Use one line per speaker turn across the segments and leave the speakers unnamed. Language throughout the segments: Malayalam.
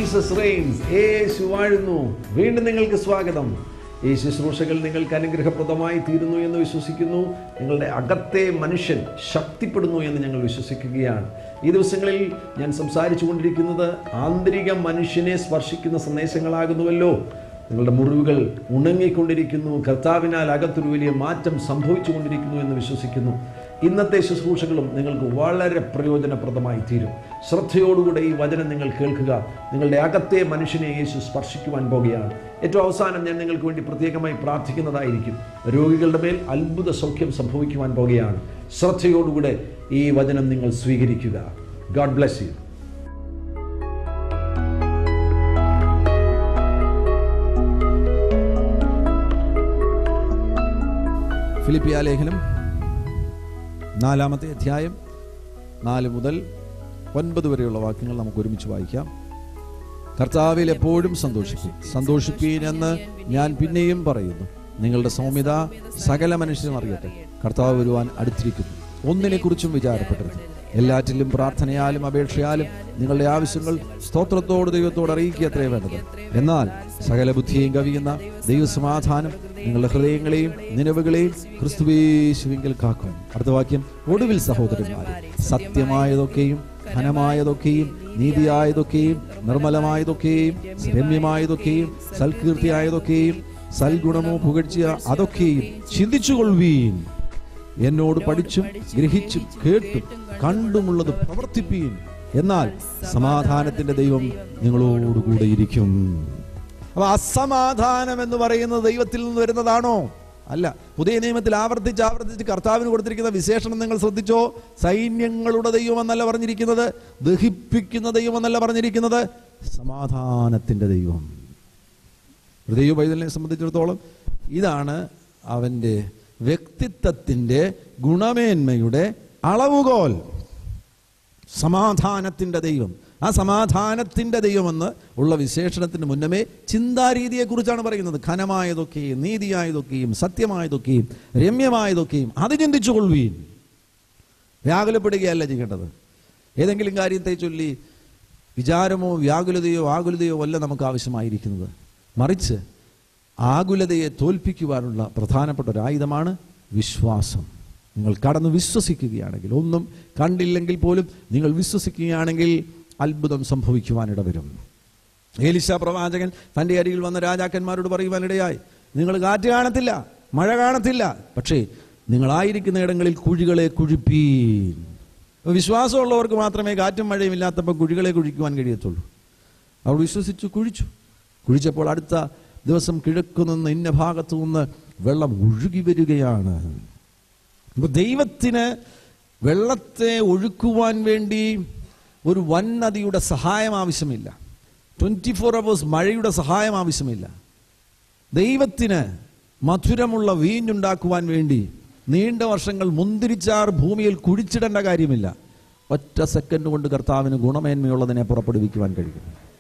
ജീസസ് റെയിൻസ് യേശു വാഴുന്നു വീണ്ടും നിങ്ങൾക്ക് സ്വാഗതം ഈ ശുശ്രൂഷകൾ നിങ്ങൾക്ക് അനുഗ്രഹപ്രദമായി തീരുന്നു എന്ന് വിശ്വസിക്കുന്നു നിങ്ങളുടെ അകത്തെ മനുഷ്യൻ ശക്തിപ്പെടുന്നു എന്ന് ഞങ്ങൾ വിശ്വസിക്കുകയാണ് ഈ ദിവസങ്ങളിൽ ഞാൻ സംസാരിച്ചു കൊണ്ടിരിക്കുന്നത് ആന്തരിക മനുഷ്യനെ സ്പർശിക്കുന്ന സന്ദേശങ്ങളാകുന്നുവല്ലോ നിങ്ങളുടെ മുറിവുകൾ ഉണങ്ങിക്കൊണ്ടിരിക്കുന്നു കർത്താവിനാൽ അകത്തൊരു വലിയ മാറ്റം സംഭവിച്ചു കൊണ്ടിരിക്കുന്നു എന്ന് വിശ്വസിക്കുന്നു ഇന്നത്തെ ശുശ്രൂഷകളും നിങ്ങൾക്ക് വളരെ പ്രയോജനപ്രദമായി തീരും ശ്രദ്ധയോടുകൂടെ ഈ വചനം നിങ്ങൾ കേൾക്കുക നിങ്ങളുടെ അകത്തെ മനുഷ്യനെ യേശു സ്പർശിക്കുവാൻ പോകുകയാണ് ഏറ്റവും അവസാനം ഞാൻ നിങ്ങൾക്ക് വേണ്ടി പ്രത്യേകമായി പ്രാർത്ഥിക്കുന്നതായിരിക്കും രോഗികളുടെ മേൽ അത്ഭുത സൗഖ്യം സംഭവിക്കുവാൻ പോകുകയാണ് ശ്രദ്ധയോടുകൂടെ ഈ വചനം നിങ്ങൾ സ്വീകരിക്കുക ഗാഡ് ബ്ലെസ് യു
ഫിലിപ്പിയ ലേഖനം നാലാമത്തെ അധ്യായം നാല് മുതൽ ഒൻപത് വരെയുള്ള വാക്യങ്ങൾ നമുക്ക് ഒരുമിച്ച് വായിക്കാം കർത്താവിൽ എപ്പോഴും സന്തോഷിക്കും സന്തോഷിപ്പീൻ എന്ന് ഞാൻ പിന്നെയും പറയുന്നു നിങ്ങളുടെ സൗമ്യത സകല മനുഷ്യരും അറിയട്ടെ കർത്താവ് വരുവാൻ അടുത്തിരിക്കുന്നു ഒന്നിനെക്കുറിച്ചും വിചാരപ്പെടരുത് എല്ലാറ്റിലും പ്രാർത്ഥനയാലും അപേക്ഷയാലും നിങ്ങളുടെ ആവശ്യങ്ങൾ സ്തോത്രത്തോട് ദൈവത്തോട് അറിയിക്കുക അത്രേ വേണ്ടത് എന്നാൽ സകല ബുദ്ധിയെയും കവിയുന്ന ദൈവസമാധാനം നിങ്ങളുടെ ഹൃദയങ്ങളെയും നിലവുകളെയും ക്രിസ്തുവേശുവിങ്കിൽ കാക്കും അടുത്ത വാക്യം ഒടുവിൽ സഹോദരന്മാരെ സത്യമായതൊക്കെയും ഘനമായതൊക്കെയും നീതിയായതൊക്കെയും നിർമ്മലമായതൊക്കെയും രമ്യമായതൊക്കെയും സൽകീർത്തിയായതൊക്കെയും സൽഗുണമോ പുകഴ്ച അതൊക്കെയും ചിന്തിച്ചുകൊള്ളുവീൻ എന്നോട് പഠിച്ചും ഗ്രഹിച്ചും കേട്ടും കണ്ടുമുള്ളത് പ്രവർത്തിപ്പീൻ എന്നാൽ സമാധാനത്തിന്റെ ദൈവം നിങ്ങളോടുകൂടെ ഇരിക്കും അപ്പൊ അസമാധാനം എന്ന് പറയുന്നത് ദൈവത്തിൽ നിന്ന് വരുന്നതാണോ അല്ല പുതിയ നിയമത്തിൽ ആവർത്തിച്ച് ആവർത്തിച്ച് കർത്താവിന് കൊടുത്തിരിക്കുന്ന വിശേഷണം നിങ്ങൾ ശ്രദ്ധിച്ചോ സൈന്യങ്ങളുടെ ദൈവമെന്നല്ല പറഞ്ഞിരിക്കുന്നത് ദഹിപ്പിക്കുന്ന ദൈവമെന്നല്ല പറഞ്ഞിരിക്കുന്നത് സമാധാനത്തിന്റെ ദൈവം ഹൃദയ പൈതലിനെ സംബന്ധിച്ചിടത്തോളം ഇതാണ് അവൻ്റെ വ്യക്തിത്വത്തിൻ്റെ ഗുണമേന്മയുടെ അളവുകോൽ സമാധാനത്തിൻ്റെ ദൈവം ആ സമാധാനത്തിൻ്റെ ദൈവമെന്ന് ഉള്ള വിശേഷണത്തിന് മുന്നമേ ചിന്താരീതിയെക്കുറിച്ചാണ് പറയുന്നത് ഘനമായതൊക്കെയും നീതിയായതൊക്കെയും സത്യമായതൊക്കെയും രമ്യമായതൊക്കെയും അത് ചിന്തിച്ചു കൊള്ളുവീൻ വ്യാകുലപ്പെടുകയല്ല ചെയ്യേണ്ടത് ഏതെങ്കിലും കാര്യത്തെ ചൊല്ലി വിചാരമോ വ്യാകുലതയോ ആകുലതയോ അല്ല നമുക്ക് ആവശ്യമായിരിക്കുന്നത് മറിച്ച് ആകുലതയെ തോൽപ്പിക്കുവാനുള്ള പ്രധാനപ്പെട്ട ഒരു ആയുധമാണ് വിശ്വാസം നിങ്ങൾ കടന്ന് വിശ്വസിക്കുകയാണെങ്കിൽ ഒന്നും കണ്ടില്ലെങ്കിൽ പോലും നിങ്ങൾ വിശ്വസിക്കുകയാണെങ്കിൽ അത്ഭുതം സംഭവിക്കുവാനിട വരും ഏലിശ പ്രവാചകൻ തൻ്റെ അരികിൽ വന്ന രാജാക്കന്മാരോട് പറയുവാനിടയായി നിങ്ങൾ കാറ്റ് കാണത്തില്ല മഴ കാണത്തില്ല പക്ഷേ നിങ്ങളായിരിക്കുന്ന ഇടങ്ങളിൽ കുഴികളെ കുഴിപ്പീൻ വിശ്വാസമുള്ളവർക്ക് മാത്രമേ കാറ്റും മഴയും ഇല്ലാത്തപ്പോൾ കുഴികളെ കുഴിക്കുവാൻ കഴിയത്തുള്ളൂ അവർ വിശ്വസിച്ചു കുഴിച്ചു കുഴിച്ചപ്പോൾ അടുത്ത ദിവസം കിഴക്കു നിന്ന് ഇന്ന ഭാഗത്തു നിന്ന് വെള്ളം ഒഴുകി വരികയാണ് അപ്പൊ ദൈവത്തിന് വെള്ളത്തെ ഒഴുക്കുവാൻ വേണ്ടി ഒരു വൻ നദിയുടെ സഹായം ആവശ്യമില്ല ട്വൻറ്റി ഫോർ അവേഴ്സ് മഴയുടെ സഹായം ആവശ്യമില്ല ദൈവത്തിന് മധുരമുള്ള വീഞ്ഞുണ്ടാക്കുവാൻ വേണ്ടി നീണ്ട വർഷങ്ങൾ മുന്തിരിച്ചാർ ഭൂമിയിൽ കുഴിച്ചിടേണ്ട കാര്യമില്ല ഒറ്റ സെക്കൻഡ് കൊണ്ട് കർത്താവിന് ഗുണമേന്മയുള്ളതിനെ പുറപ്പെടുവിക്കുവാൻ കഴിയും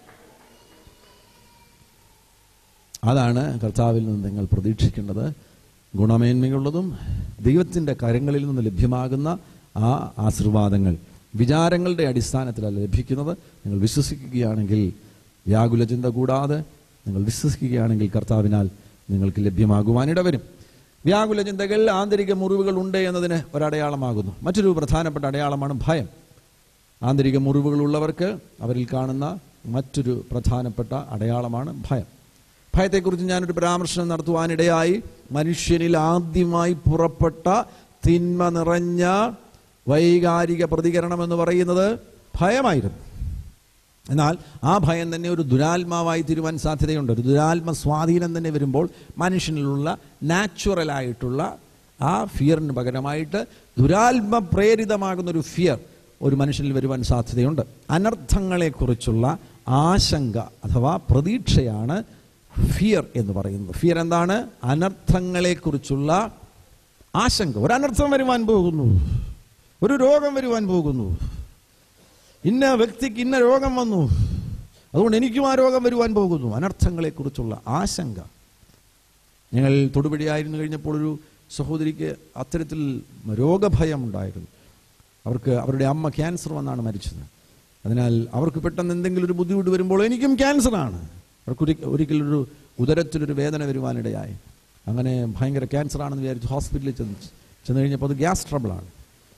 അതാണ് കർത്താവിൽ നിന്ന് നിങ്ങൾ പ്രതീക്ഷിക്കേണ്ടത് ഗുണമേന്മയുള്ളതും ദൈവത്തിൻ്റെ കരങ്ങളിൽ നിന്ന് ലഭ്യമാകുന്ന ആ ആശീർവാദങ്ങൾ വിചാരങ്ങളുടെ അടിസ്ഥാനത്തിലല്ല ലഭിക്കുന്നത് നിങ്ങൾ വിശ്വസിക്കുകയാണെങ്കിൽ വ്യാകുല ചിന്ത കൂടാതെ നിങ്ങൾ വിശ്വസിക്കുകയാണെങ്കിൽ കർത്താവിനാൽ നിങ്ങൾക്ക് ലഭ്യമാകുവാനിട വരും വ്യാകുല ചിന്തകൾ ആന്തരിക മുറിവുകൾ ഉണ്ട് എന്നതിന് ഒരടയാളമാകുന്നു മറ്റൊരു പ്രധാനപ്പെട്ട അടയാളമാണ് ഭയം ആന്തരിക മുറിവുകളുള്ളവർക്ക് അവരിൽ കാണുന്ന മറ്റൊരു പ്രധാനപ്പെട്ട അടയാളമാണ് ഭയം ഭയത്തെക്കുറിച്ച് ഞാനൊരു പരാമർശനം നടത്തുവാനിടയായി മനുഷ്യനിൽ ആദ്യമായി പുറപ്പെട്ട തിന്മ നിറഞ്ഞ വൈകാരിക പ്രതികരണം എന്ന് പറയുന്നത് ഭയമായിരുന്നു എന്നാൽ ആ ഭയം തന്നെ ഒരു ദുരാത്മാവായി തീരുവാൻ സാധ്യതയുണ്ട് ഒരു ദുരാത്മ സ്വാധീനം തന്നെ വരുമ്പോൾ മനുഷ്യനിലുള്ള നാച്ചുറലായിട്ടുള്ള ആ ഫിയറിന് പകരമായിട്ട് ദുരാത്മ പ്രേരിതമാകുന്ന ഒരു ഫിയർ ഒരു മനുഷ്യനിൽ വരുവാൻ സാധ്യതയുണ്ട് അനർത്ഥങ്ങളെക്കുറിച്ചുള്ള ആശങ്ക അഥവാ പ്രതീക്ഷയാണ് ഫിയർ എന്ന് പറയുന്നത് ഫിയർ എന്താണ് അനർത്ഥങ്ങളെക്കുറിച്ചുള്ള ആശങ്ക ഒരു അനർത്ഥം വരുവാൻ പോകുന്നു ഒരു രോഗം വരുവാൻ പോകുന്നു ഇന്ന വ്യക്തിക്ക് ഇന്ന രോഗം വന്നു അതുകൊണ്ട് എനിക്കും ആ രോഗം വരുവാൻ പോകുന്നു അനർത്ഥങ്ങളെക്കുറിച്ചുള്ള ആശങ്ക ഞങ്ങൾ തൊടുപടിയായിരുന്നു കഴിഞ്ഞപ്പോൾ ഒരു സഹോദരിക്ക് അത്തരത്തിൽ രോഗഭയം ഉണ്ടായിരുന്നു അവർക്ക് അവരുടെ അമ്മ ക്യാൻസർ വന്നാണ് മരിച്ചത് അതിനാൽ അവർക്ക് പെട്ടെന്ന് എന്തെങ്കിലും ഒരു ബുദ്ധിമുട്ട് വരുമ്പോൾ എനിക്കും ക്യാൻസറാണ് അവർക്ക് ഒരിക്കൽ ഒരിക്കലൊരു ഉദരത്തിലൊരു വേദന വരുവാനിടയായി അങ്ങനെ ഭയങ്കര ക്യാൻസർ ആണെന്ന് വിചാരിച്ച് ഹോസ്പിറ്റലിൽ ചെന്ന് ചെന്ന് കഴിഞ്ഞപ്പോൾ അത് ഗ്യാസ് ട്രബിളാണ്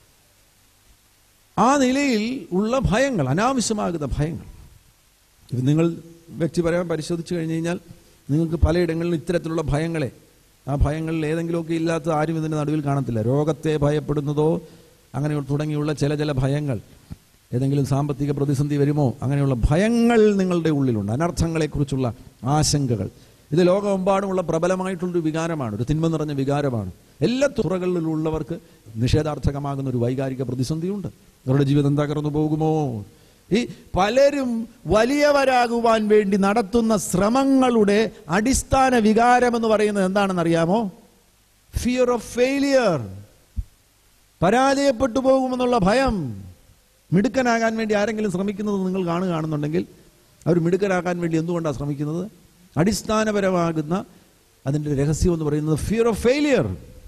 ആ നിലയിൽ ഉള്ള ഭയങ്ങൾ അനാവശ്യമാകുന്ന ഭയങ്ങൾ ഇത് നിങ്ങൾ വ്യക്തിപരമായി പരിശോധിച്ച് കഴിഞ്ഞ് കഴിഞ്ഞാൽ നിങ്ങൾക്ക് പലയിടങ്ങളിലും ഇത്തരത്തിലുള്ള ഭയങ്ങളെ ആ ഭയങ്ങളിൽ ഏതെങ്കിലുമൊക്കെ ഇല്ലാത്ത ആരും ഇതിൻ്റെ നടുവിൽ കാണത്തില്ല രോഗത്തെ ഭയപ്പെടുന്നതോ അങ്ങനെ തുടങ്ങിയുള്ള ചില ചില ഭയങ്ങൾ ഏതെങ്കിലും സാമ്പത്തിക പ്രതിസന്ധി വരുമോ അങ്ങനെയുള്ള ഭയങ്ങൾ നിങ്ങളുടെ ഉള്ളിലുണ്ട് അനർത്ഥങ്ങളെക്കുറിച്ചുള്ള ആശങ്കകൾ ഇത് ലോകമെമ്പാടുമുള്ള പ്രബലമായിട്ടുള്ളൊരു വികാരമാണ് ഒരു തിന്മ നിറഞ്ഞ വികാരമാണ് എല്ലാ തുറകളിലുള്ളവർക്ക് നിഷേധാർത്ഥകമാകുന്ന ഒരു വൈകാരിക പ്രതിസന്ധിയുണ്ട് അവരുടെ ജീവിതം തകർന്നു പോകുമോ ഈ പലരും വലിയവരാകുവാൻ വേണ്ടി നടത്തുന്ന ശ്രമങ്ങളുടെ അടിസ്ഥാന വികാരം എന്ന് പറയുന്നത് എന്താണെന്ന് അറിയാമോ ഫിയർ ഓഫ് ഫെയിലിയർ പരാജയപ്പെട്ടു പോകുമെന്നുള്ള ഭയം മിടുക്കനാകാൻ വേണ്ടി ആരെങ്കിലും ശ്രമിക്കുന്നത് നിങ്ങൾ കാണുകയാണെന്നുണ്ടെങ്കിൽ അവർ മിടുക്കനാകാൻ വേണ്ടി എന്തുകൊണ്ടാണ് ശ്രമിക്കുന്നത് അടിസ്ഥാനപരമാകുന്ന അതിൻ്റെ രഹസ്യം എന്ന് പറയുന്നത് ഫിയർ ഓഫ് ഫെയിലിയർ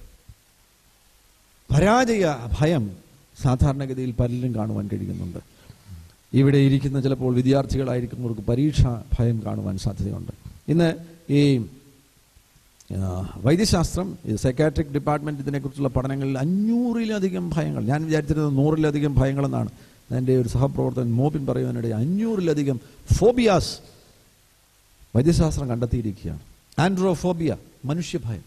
പരാജയ ഭയം സാധാരണഗതിയിൽ പലരും കാണുവാൻ കഴിയുന്നുണ്ട് ഇവിടെ ഇരിക്കുന്ന ചിലപ്പോൾ വിദ്യാർത്ഥികളായിരിക്കുന്നവർക്ക് പരീക്ഷ ഭയം കാണുവാൻ സാധ്യതയുണ്ട് ഇന്ന് ഈ ആ, വൈദ്യശാസ്ത്രം സൈക്കാട്രിക് ഡിപ്പാർട്ട്മെന്റ് ഇതിനെക്കുറിച്ചുള്ള പഠനങ്ങളിൽ അഞ്ഞൂറിലധികം ഭയങ്ങൾ ഞാൻ വിചാരിച്ചിരുന്നത് നൂറിലധികം ഭയങ്ങളെന്നാണ് എൻ്റെ ഒരു സഹപ്രവർത്തകൻ മോബിൻ പറയുവാനിടെ അഞ്ഞൂറിലധികം ഫോബിയാസ് വൈദ്യശാസ്ത്രം കണ്ടെത്തിയിരിക്കുകയാണ് ആൻഡ്രോഫോബിയ മനുഷ്യഭയം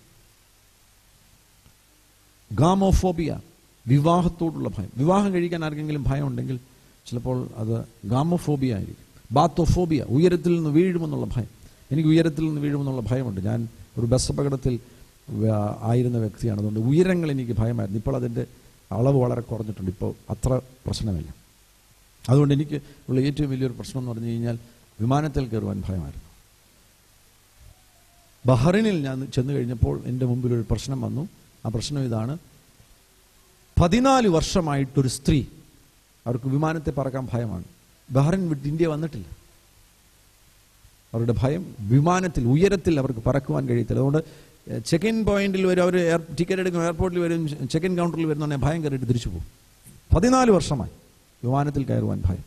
ഗാമോഫോബിയ വിവാഹത്തോടുള്ള ഭയം വിവാഹം കഴിക്കാൻ ആർക്കെങ്കിലും ഭയം ഉണ്ടെങ്കിൽ ചിലപ്പോൾ അത് ഗാമോഫോബിയ ആയിരിക്കും ബാത്തോഫോബിയ ഉയരത്തിൽ നിന്ന് വീഴുമെന്നുള്ള ഭയം എനിക്ക് ഉയരത്തിൽ നിന്ന് വീഴുമെന്നുള്ള ഭയമുണ്ട് ഞാൻ ഒരു ബസ് അപകടത്തിൽ വ- ആയിരുന്ന വ്യക്തിയാണ് അതുകൊണ്ട് ഉയരങ്ങൾ എനിക്ക് ഭയമായിരുന്നു ഇപ്പോൾ അതിൻ്റെ അളവ് വളരെ കുറഞ്ഞിട്ടുണ്ട് ഇപ്പോൾ അത്ര പ്രശ്നമില്ല അതുകൊണ്ട് എനിക്ക് ഉള്ള ഏറ്റവും വലിയൊരു പ്രശ്നം എന്ന് പറഞ്ഞു കഴിഞ്ഞാൽ വിമാനത്തിൽ കയറുവാൻ ഭയമായിരുന്നു ബഹ്റിനിൽ ഞാൻ ചെന്ന് കഴിഞ്ഞപ്പോൾ എൻ്റെ മുമ്പിൽ ഒരു പ്രശ്നം വന്നു ആ പ്രശ്നം ഇതാണ് പതിനാല് വർഷമായിട്ടൊരു സ്ത്രീ അവർക്ക് വിമാനത്തെ പറക്കാൻ ഭയമാണ് ബഹ്റിൻ വിട്ട് ഇന്ത്യ വന്നിട്ടില്ല അവരുടെ ഭയം വിമാനത്തിൽ ഉയരത്തിൽ അവർക്ക് പറക്കുവാൻ കഴിയത്തില്ല അതുകൊണ്ട് ചെക്ക് ഇൻ പോയിന്റിൽ വരും അവർ ടിക്കറ്റ് എടുക്കും എയർപോർട്ടിൽ വരും ചെക്ക് ഇൻ കൗണ്ടറിൽ വരുന്നുണ്ടെങ്കിൽ ഭയം കയറിയിട്ട് തിരിച്ചു പോകും പതിനാല് വർഷമായി വിമാനത്തിൽ കയറുവാൻ ഭയം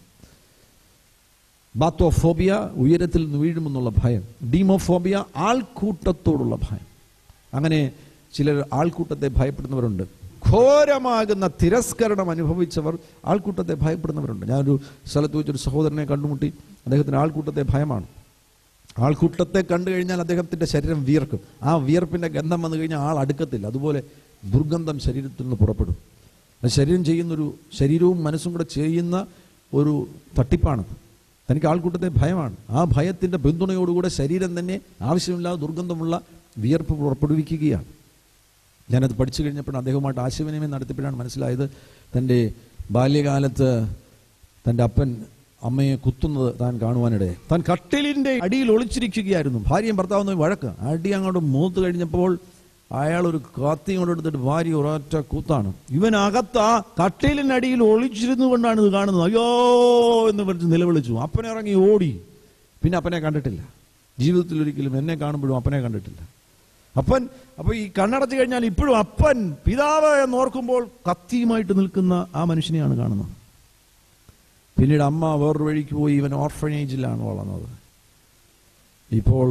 ബാത്തോഫോബിയ ഉയരത്തിൽ നിന്ന് വീഴുമെന്നുള്ള ഭയം ഡീമോഫോബിയ ആൾക്കൂട്ടത്തോടുള്ള ഭയം അങ്ങനെ ചിലർ ആൾക്കൂട്ടത്തെ ഭയപ്പെടുന്നവരുണ്ട് ഘോരമാകുന്ന തിരസ്കരണം അനുഭവിച്ചവർ ആൾക്കൂട്ടത്തെ ഭയപ്പെടുന്നവരുണ്ട് ഞാനൊരു സ്ഥലത്ത് വെച്ചൊരു സഹോദരനെ കണ്ടുമുട്ടി അദ്ദേഹത്തിന് ആൾക്കൂട്ടത്തെ ഭയമാണ് ആൾക്കൂട്ടത്തെ കണ്ടു കഴിഞ്ഞാൽ അദ്ദേഹത്തിന്റെ ശരീരം വിയർക്കും ആ വിയർപ്പിന്റെ ഗന്ധം വന്നു കഴിഞ്ഞാൽ ആൾ അടുക്കത്തില്ല അതുപോലെ ദുർഗന്ധം ശരീരത്തിൽ നിന്ന് പുറപ്പെടും അത് ശരീരം ചെയ്യുന്നൊരു ശരീരവും മനസ്സും കൂടെ ചെയ്യുന്ന ഒരു തട്ടിപ്പാണ് തനിക്ക് ആൾക്കൂട്ടത്തെ ഭയമാണ് ആ ഭയത്തിന്റെ പിന്തുണയോടുകൂടെ ശരീരം തന്നെ ആവശ്യമില്ലാതെ ദുർഗന്ധമുള്ള വിയർപ്പ് പുറപ്പെടുവിക്കുകയാണ് ഞാനത് പഠിച്ചു കഴിഞ്ഞപ്പോൾ അദ്ദേഹവുമായിട്ട് ആശയവിനിമയം നടത്തിയപ്പോഴാണ് മനസ്സിലായത് തൻ്റെ ബാല്യകാലത്ത് തൻ്റെ അപ്പൻ അമ്മയെ കുത്തുന്നത് താൻ കാണുവാനിടെ താൻ കട്ടിലിൻ്റെ അടിയിൽ ഒളിച്ചിരിക്കുകയായിരുന്നു ഭാര്യയും ഭർത്താവും തമ്മിൽ വഴക്ക് അടി അങ്ങോട്ട് മൂത്ത് കഴിഞ്ഞപ്പോൾ അയാൾ ഒരു കത്തി കൊണ്ട് എടുത്തിട്ട് ഭാര്യ ഒരൊറ്റ കൂത്താണ് ഇവൻ അകത്ത് ആ കട്ടിലിനടിയിൽ ഒളിച്ചിരുന്നു കൊണ്ടാണ് ഇത് കാണുന്നത് അയ്യോ എന്ന് പറഞ്ഞ് നിലവിളിച്ചു അപ്പനെ ഇറങ്ങി ഓടി പിന്നെ അപ്പനെ കണ്ടിട്ടില്ല ജീവിതത്തിൽ ഒരിക്കലും എന്നെ കാണുമ്പോഴും അപ്പനെ കണ്ടിട്ടില്ല അപ്പൻ അപ്പൊ ഈ കണ്ണടച്ചു കഴിഞ്ഞാൽ ഇപ്പോഴും അപ്പൻ പിതാവ് എന്നോർക്കുമ്പോൾ കത്തിയുമായിട്ട് നിൽക്കുന്ന ആ മനുഷ്യനെയാണ് കാണുന്നത് പിന്നീട് അമ്മ വേറൊരു വഴിക്ക് പോയി ഇവൻ ഓർഫനേജിലാണ് വളർന്നത് ഇപ്പോൾ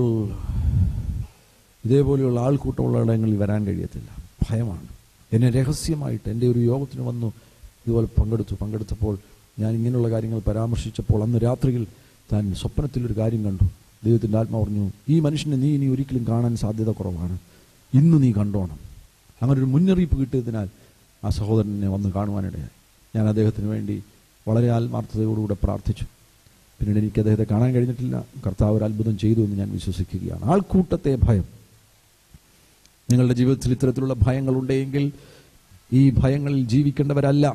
ഇതേപോലെയുള്ള ആൾക്കൂട്ടമുള്ള ഇടങ്ങളിൽ വരാൻ കഴിയത്തില്ല ഭയമാണ് എന്നെ രഹസ്യമായിട്ട് എൻ്റെ ഒരു യോഗത്തിന് വന്നു ഇതുപോലെ പങ്കെടുത്തു പങ്കെടുത്തപ്പോൾ ഞാൻ ഇങ്ങനെയുള്ള കാര്യങ്ങൾ പരാമർശിച്ചപ്പോൾ അന്ന് രാത്രിയിൽ താൻ സ്വപ്നത്തിലൊരു കാര്യം കണ്ടു ദൈവത്തിൻ്റെ ആത്മാ പറഞ്ഞു ഈ മനുഷ്യനെ നീ ഇനി ഒരിക്കലും കാണാൻ സാധ്യത കുറവാണ് ഇന്ന് നീ കണ്ടോണം അങ്ങനെ ഒരു മുന്നറിയിപ്പ് കിട്ടിയതിനാൽ ആ സഹോദരനെ വന്ന് കാണുവാനിടയായി ഞാൻ അദ്ദേഹത്തിന് വേണ്ടി വളരെ ആത്മാർത്ഥതയോടുകൂടെ പ്രാർത്ഥിച്ചു പിന്നീട് എനിക്ക് അദ്ദേഹത്തെ കാണാൻ കഴിഞ്ഞിട്ടില്ല കർത്താവ് ഒരു അത്ഭുതം ചെയ്തു എന്ന് ഞാൻ വിശ്വസിക്കുകയാണ് ആൾക്കൂട്ടത്തെ ഭയം നിങ്ങളുടെ ജീവിതത്തിൽ ഇത്തരത്തിലുള്ള ഭയങ്ങൾ ഉണ്ടെങ്കിൽ ഈ ഭയങ്ങളിൽ ജീവിക്കേണ്ടവരല്ല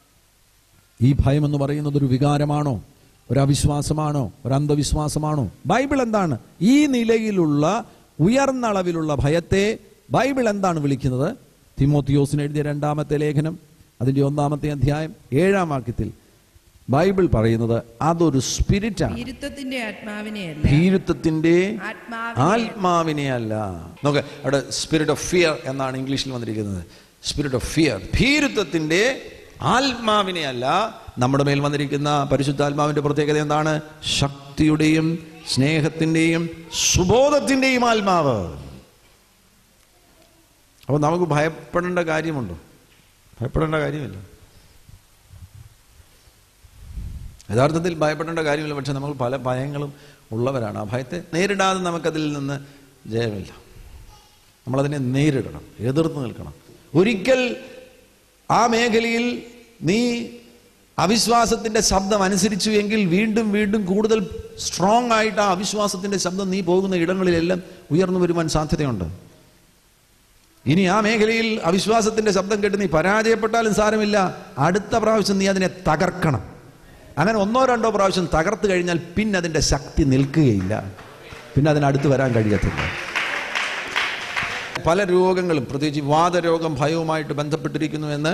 ഈ ഭയം എന്ന് പറയുന്നത് ഒരു വികാരമാണോ ഒരു അവിശ്വാസമാണോ ഒരു അന്ധവിശ്വാസമാണോ ബൈബിൾ എന്താണ് ഈ നിലയിലുള്ള ഉയർന്ന അളവിലുള്ള ഭയത്തെ ബൈബിൾ എന്താണ് വിളിക്കുന്നത് തിമോത്തിയോസിന് എഴുതിയ രണ്ടാമത്തെ ലേഖനം അതിന്റെ ഒന്നാമത്തെ അധ്യായം ഏഴാം വാക്യത്തിൽ ബൈബിൾ പറയുന്നത് അതൊരു സ്പിരിറ്റാണ്
ഭീരുത്വത്തിന്റെ ആത്മാവിനെയല്ല
ഭീരുത്വത്തിന്റെ
ആത്മാവിനെ
ആത്മാവിനെ അല്ല നോക്ക് അവിടെ സ്പിരിറ്റ് ഓഫ് ഫിയർ എന്നാണ് ഇംഗ്ലീഷിൽ വന്നിരിക്കുന്നത് സ്പിരിറ്റ് ഓഫ് ഫിയർ ഭീരുത്വത്തിന്റെ ആത്മാവിനെ അല്ല നമ്മുടെ മേൽ വന്നിരിക്കുന്ന പരിശുദ്ധാത്മാവിന്റെ പ്രത്യേകത എന്താണ് ശക്തിയുടെയും സ്നേഹത്തിൻ്റെയും സുബോധത്തിൻ്റെയും ആത്മാവ് അപ്പോൾ നമുക്ക് ഭയപ്പെടേണ്ട കാര്യമുണ്ടോ ഭയപ്പെടേണ്ട കാര്യമില്ല യഥാർത്ഥത്തിൽ ഭയപ്പെടേണ്ട കാര്യമില്ല പക്ഷെ നമ്മൾ പല ഭയങ്ങളും ഉള്ളവരാണ് ആ ഭയത്തെ നേരിടാതെ നമുക്കതിൽ നിന്ന് ജയമില്ല നമ്മളതിനെ നേരിടണം എതിർത്ത് നിൽക്കണം ഒരിക്കൽ ആ മേഖലയിൽ നീ അവിശ്വാസത്തിൻ്റെ ശബ്ദം അനുസരിച്ചു എങ്കിൽ വീണ്ടും വീണ്ടും കൂടുതൽ സ്ട്രോങ് ആയിട്ട് ആ അവിശ്വാസത്തിൻ്റെ ശബ്ദം നീ പോകുന്ന ഇടങ്ങളിലെല്ലാം ഉയർന്നു വരുവാൻ സാധ്യതയുണ്ട് ഇനി ആ മേഖലയിൽ അവിശ്വാസത്തിന്റെ ശബ്ദം കേട്ട് നീ പരാജയപ്പെട്ടാലും സാരമില്ല അടുത്ത പ്രാവശ്യം നീ അതിനെ തകർക്കണം അങ്ങനെ ഒന്നോ രണ്ടോ പ്രാവശ്യം തകർത്ത് കഴിഞ്ഞാൽ പിന്നെ അതിന്റെ ശക്തി നിൽക്കുകയില്ല പിന്നെ അതിനടുത്ത് വരാൻ കഴിയത്തില്ല പല രോഗങ്ങളും പ്രത്യേകിച്ച് വാദരോഗം ഭയവുമായിട്ട് ബന്ധപ്പെട്ടിരിക്കുന്നു എന്ന്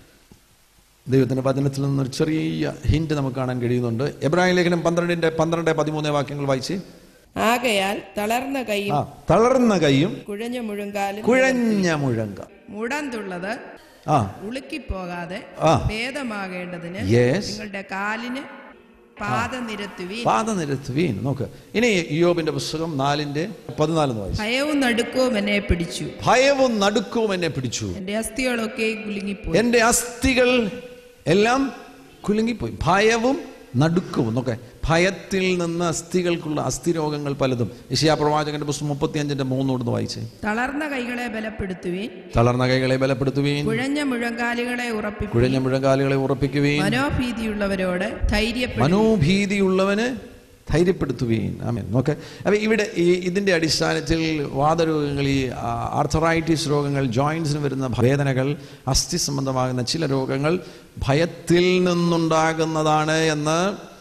ദൈവത്തിന്റെ വചനത്തിൽ നിന്നൊരു ചെറിയ ഹിന്റ് നമുക്ക് കാണാൻ കഴിയുന്നുണ്ട് എബ്രാഹിം ലേഖനം പന്ത്രണ്ടിന്റെ പന്ത്രണ്ട് പതിമൂന്ന് വാക്യങ്ങൾ വായിച്ച്
ആകയാൽ തളർന്ന കൈയും
ആ തളർന്ന കൈയും
കുഴഞ്ഞ മുഴങ്കാലും
കുഴഞ്ഞ മുഴങ്ക
മുടന്തുള്ളത്
ആ
ഉളുക്കിപ്പോകാതെ
ആ.
ഭേദമാകേണ്ടതിന്
Yes.
നിങ്ങളുടെ കാലിന് പാത നിരത്തുവീൻ
പാദനിരത്തുവീൻ നോക്ക് ഇനി യോബിന്റെ പുസ്തകം നാലിന്റെ പതിനാലെന്ന് വായിച്ചു
ഭയവും നടുക്കവും എന്നെ പിടിച്ചു
ഭയവും നടുക്കവും എന്നെ പിടിച്ചു
എന്റെ അസ്ഥികളൊക്കെ കുലുങ്ങിപ്പോയി
എൻ്റെ അസ്ഥികൾ എല്ലാം കുലുങ്ങിപ്പോയി ഭയവും നടുക്കവും നോക്കെ ഭയത്തിൽ നിന്ന് അസ്ഥികൾക്കുള്ള അസ്ഥിരോഗങ്ങൾ പലതും ഇഷിയാ പ്രവാചകന്റെ പുസ്തകം മുപ്പത്തി അഞ്ചിന്റെ മൂന്നോടുന്ന് വായിച്ചേ
തളർന്ന കൈകളെ ബലപ്പെടുത്തുവീൻ
തളർന്ന കൈകളെ ബലപ്പെടുത്തുകയും
കുഴഞ്ഞ മുഴങ്കാലുകളെ ഉറപ്പിപ്പീൻ
കുഴഞ്ഞ മുഴങ്കാലുകളെ ഉറപ്പിക്കുകയും
മനോഭീതിയുള്ളവരോട് ധൈര്യപ്പെടും
മനോഭീതിയുള്ളവന് ധൈര്യപ്പെടുത്തുകയും ആമേൻ നോക്കെ അപ്പം ഇവിടെ ഈ ഇതിൻ്റെ അടിസ്ഥാനത്തിൽ വാദരോഗങ്ങൾ ഈ ആർത്തറൈറ്റിസ് രോഗങ്ങൾ ജോയിൻസിന് വരുന്ന വേദനകൾ അസ്ഥി സംബന്ധമാകുന്ന ചില രോഗങ്ങൾ ഭയത്തിൽ നിന്നുണ്ടാകുന്നതാണ് എന്ന്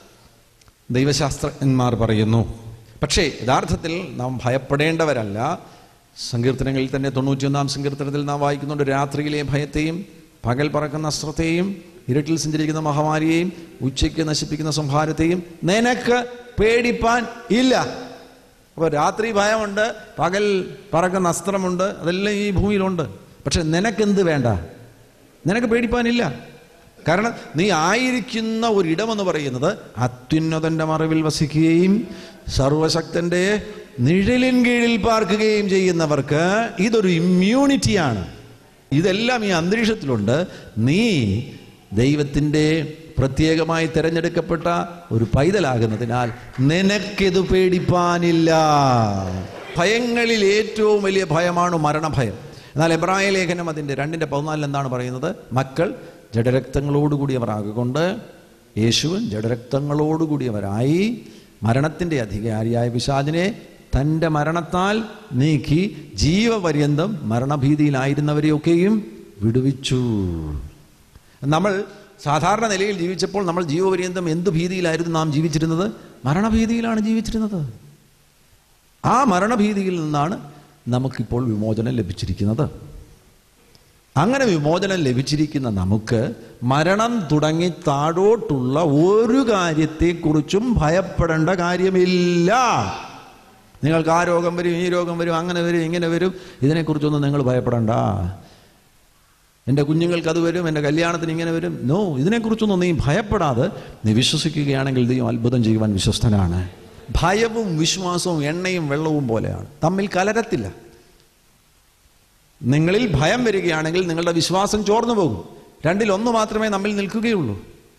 ദൈവശാസ്ത്രജ്ഞന്മാർ പറയുന്നു പക്ഷേ യഥാർത്ഥത്തിൽ നാം ഭയപ്പെടേണ്ടവരല്ല സങ്കീർത്തനങ്ങളിൽ തന്നെ തൊണ്ണൂറ്റിയൊന്നാം സങ്കീർത്തനത്തിൽ നാം വായിക്കുന്നുണ്ട് രാത്രിയിലെ ഭയത്തെയും പകൽ പറക്കുന്ന അസ്ത്രത്തെയും ഇരുട്ടിൽ സഞ്ചരിക്കുന്ന മഹാമാരിയെയും ഉച്ചയ്ക്ക് നശിപ്പിക്കുന്ന സംഹാരത്തെയും നിനക്ക് പേടിപ്പാൻ ഇല്ല അപ്പോൾ രാത്രി ഭയമുണ്ട് പകൽ പറക്കുന്ന അസ്ത്രമുണ്ട് അതെല്ലാം ഈ ഭൂമിയിലുണ്ട് പക്ഷെ നിനക്കെന്ത് വേണ്ട നിനക്ക് പേടിപ്പാനില്ല കാരണം നീ ആയിരിക്കുന്ന ഒരിടമെന്ന് പറയുന്നത് അത്യുന്നതന്റെ മറവിൽ വസിക്കുകയും സർവശക്തന്റെ നിഴലിൻ കീഴിൽ പാർക്കുകയും ചെയ്യുന്നവർക്ക് ഇതൊരു ഇമ്മ്യൂണിറ്റിയാണ് ഇതെല്ലാം ഈ അന്തരീക്ഷത്തിലുണ്ട് നീ ദൈവത്തിൻ്റെ പ്രത്യേകമായി തിരഞ്ഞെടുക്കപ്പെട്ട ഒരു പൈതലാകുന്നതിനാൽ നിനക്കിത് പേടിപ്പാനില്ല ഭയങ്ങളിൽ ഏറ്റവും വലിയ ഭയമാണ് മരണഭയം എന്നാൽ എബ്രായ ലേഖനം അതിൻ്റെ രണ്ടിൻ്റെ പതിനാലിൽ എന്താണ് പറയുന്നത് മക്കൾ ജഡരക്തങ്ങളോടുകൂടിയവരാകൊണ്ട് യേശുവൻ ജഡരക്തങ്ങളോടുകൂടിയവരായി മരണത്തിൻ്റെ അധികാരിയായ പിശാചിനെ തൻ്റെ മരണത്താൽ നീക്കി ജീവപര്യന്തം മരണഭീതിയിലായിരുന്നവരെയൊക്കെയും വിടുവിച്ചു നമ്മൾ സാധാരണ നിലയിൽ ജീവിച്ചപ്പോൾ നമ്മൾ ജീവപര്യന്തം എന്ത് ഭീതിയിലായിരുന്നു നാം ജീവിച്ചിരുന്നത് മരണഭീതിയിലാണ് ജീവിച്ചിരുന്നത് ആ മരണഭീതിയിൽ നിന്നാണ് നമുക്കിപ്പോൾ വിമോചനം ലഭിച്ചിരിക്കുന്നത് അങ്ങനെ വിമോചനം ലഭിച്ചിരിക്കുന്ന നമുക്ക് മരണം തുടങ്ങി താഴോട്ടുള്ള ഒരു കാര്യത്തെക്കുറിച്ചും ഭയപ്പെടേണ്ട കാര്യമില്ല നിങ്ങൾക്ക് ആ രോഗം വരും ഈ രോഗം വരും അങ്ങനെ വരും ഇങ്ങനെ വരും ഇതിനെക്കുറിച്ചൊന്നും നിങ്ങൾ ഭയപ്പെടണ്ട എൻ്റെ കുഞ്ഞുങ്ങൾക്ക് അത് വരും എൻ്റെ കല്യാണത്തിന് ഇങ്ങനെ വരും നോ ഇതിനെക്കുറിച്ചൊന്നും നീ ഭയപ്പെടാതെ നീ വിശ്വസിക്കുകയാണെങ്കിൽ ദൈവം അത്ഭുതം ചെയ്യുവാൻ വിശ്വസ്തനാണ് ഭയവും വിശ്വാസവും എണ്ണയും വെള്ളവും പോലെയാണ് തമ്മിൽ കലരത്തില്ല നിങ്ങളിൽ ഭയം വരികയാണെങ്കിൽ നിങ്ങളുടെ വിശ്വാസം ചോർന്നു പോകും രണ്ടിൽ ഒന്ന് മാത്രമേ നമ്മിൽ നിൽക്കുകയുള്ളൂ